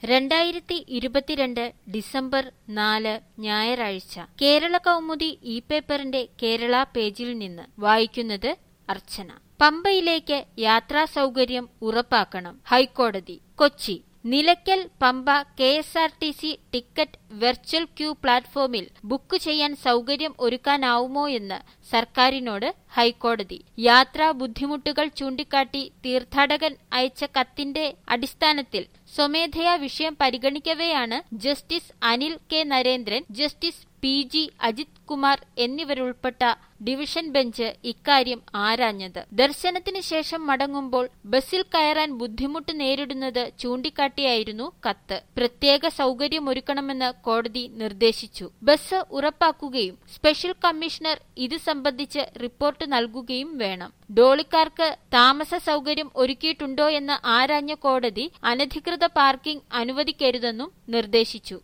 രണ്ടായിരത്തി ഇരുപത്തിരണ്ട് ഡിസംബർ നാല് ഞായറാഴ്ച കേരള കൗമുദി ഇ പേപ്പറിന്റെ കേരള പേജിൽ നിന്ന് വായിക്കുന്നത് അർച്ചന പമ്പയിലേക്ക് യാത്രാ സൗകര്യം ഉറപ്പാക്കണം ഹൈക്കോടതി Kochi Nilakkal Pamba K S R T C ticket virtual queue പ്ലാറ്റ്ഫോമിൽ ബുക്ക് ചെയ്യാൻ സൗകര്യം ഒരുക്കാനാവുമോ എന്ന് സർക്കാരിനോട് ഹൈക്കോടതി യാത്രാ ബുദ്ധിമുട്ടുകൾ ചൂണ്ടിക്കാട്ടി തീർത്ഥാടകൻ അയച്ച കത്തിന്റെ അടിസ്ഥാനത്തിൽ സ്വമേധയാ വിഷയം പരിഗണിക്കവെയാണ് justice Anil K Narendran justice P G Ajith Kumar എന്നിവരുൾപ്പെട്ട ഡിവിഷൻ ബെഞ്ച് ഇക്കാര്യം ആരാഞ്ഞത് ദർശനത്തിന് ശേഷം മടങ്ങുമ്പോൾ ബസ്സിൽ കയറാൻ ബുദ്ധിമുട്ട് നേരിടുന്നത് ചൂണ്ടിക്കാട്ടിയായിരുന്നു കത്ത് പ്രത്യേക സൗകര്യമൊരുക്കണമെന്ന് കോടതി നിർദ്ദേശിച്ചു ബസ് ഉറപ്പാക്കുകയും സ്പെഷ്യൽ കമ്മീഷണർ ഇത് സംബന്ധിച്ച് റിപ്പോർട്ട് നൽകുകയും വേണം ഡോളിക്കാർക്ക് താമസ സൗകര്യം ഒരുക്കിയിട്ടുണ്ടോ എന്ന് ആരാഞ്ഞ കോടതി അനധികൃത പാർക്കിംഗ് അനുവദിക്കരുതെന്നും നിർദ്ദേശിച്ചു